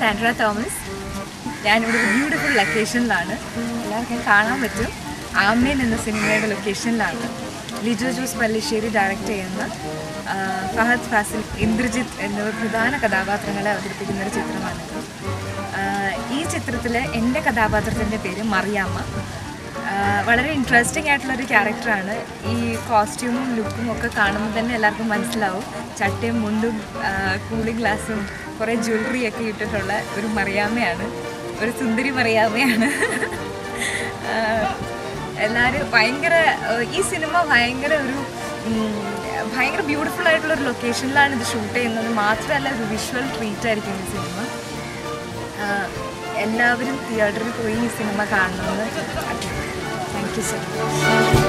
Sandra Thomas ഞാനിവിടെ ഒരു beautiful ലൊക്കേഷനിലാണ് എല്ലാവർക്കും കാണാൻ പറ്റും ആമേൻ എന്ന സിനിമയുടെ ലൊക്കേഷനിലാണ് ലിജോ ജോസ് പല്ലിശ്ശേരി ഡയറക്റ്റ് ചെയ്യുന്ന ആ, ഫഹദ് ഫാസിൽ ഇന്ദ്രജിത്ത് എന്നിവർ പ്രധാന കഥാപാത്രങ്ങളെ അവതരിപ്പിക്കുന്ന ഒരു ചിത്രമാണിത് ആ, ഈ ചിത്രത്തിൽ എൻ്റെ കഥാപാത്രത്തിൻ്റെ പേര് മറിയാമ്മ ആ, വളരെ ഇൻട്രസ്റ്റിംഗ് ആയിട്ടുള്ള ഒരു ക്യാരക്ടറാണ് ഈ കോസ്റ്റ്യൂമും ലുക്കും ഒക്കെ കാണുമ്പോൾ തന്നെ എല്ലാവർക്കും മനസ്സിലാവും ചട്ടയും മുണ്ടും കൂളിംഗ് ഗ്ലാസും കുറേ ജ്വല്ലറി ഒക്കെ ഇട്ടിട്ടുള്ള ഒരു മറിയാമ്മയാണ് ഒരു സുന്ദരി മറിയാമ്മയാണ് ആ, എല്ലാവരും ഭയങ്കര ആ, ഈ സിനിമ ഭയങ്കര ഒരു ഉം, ഭയങ്കര ബ്യൂട്ടിഫുൾ ആയിട്ടുള്ള ഒരു ലൊക്കേഷനിലാണ് ഇത് ഷൂട്ട് ചെയ്യുന്നത് മാത്രമല്ല ഒരു വിഷ്വൽ ട്രീറ്റ് ആയിരിക്കും ഈ സിനിമ ആഹ് എല്ലാവരും തിയേറ്ററിൽ പോയി ഈ സിനിമ കാണണമെന്ന് താങ്ക് യു സോ മച്ച്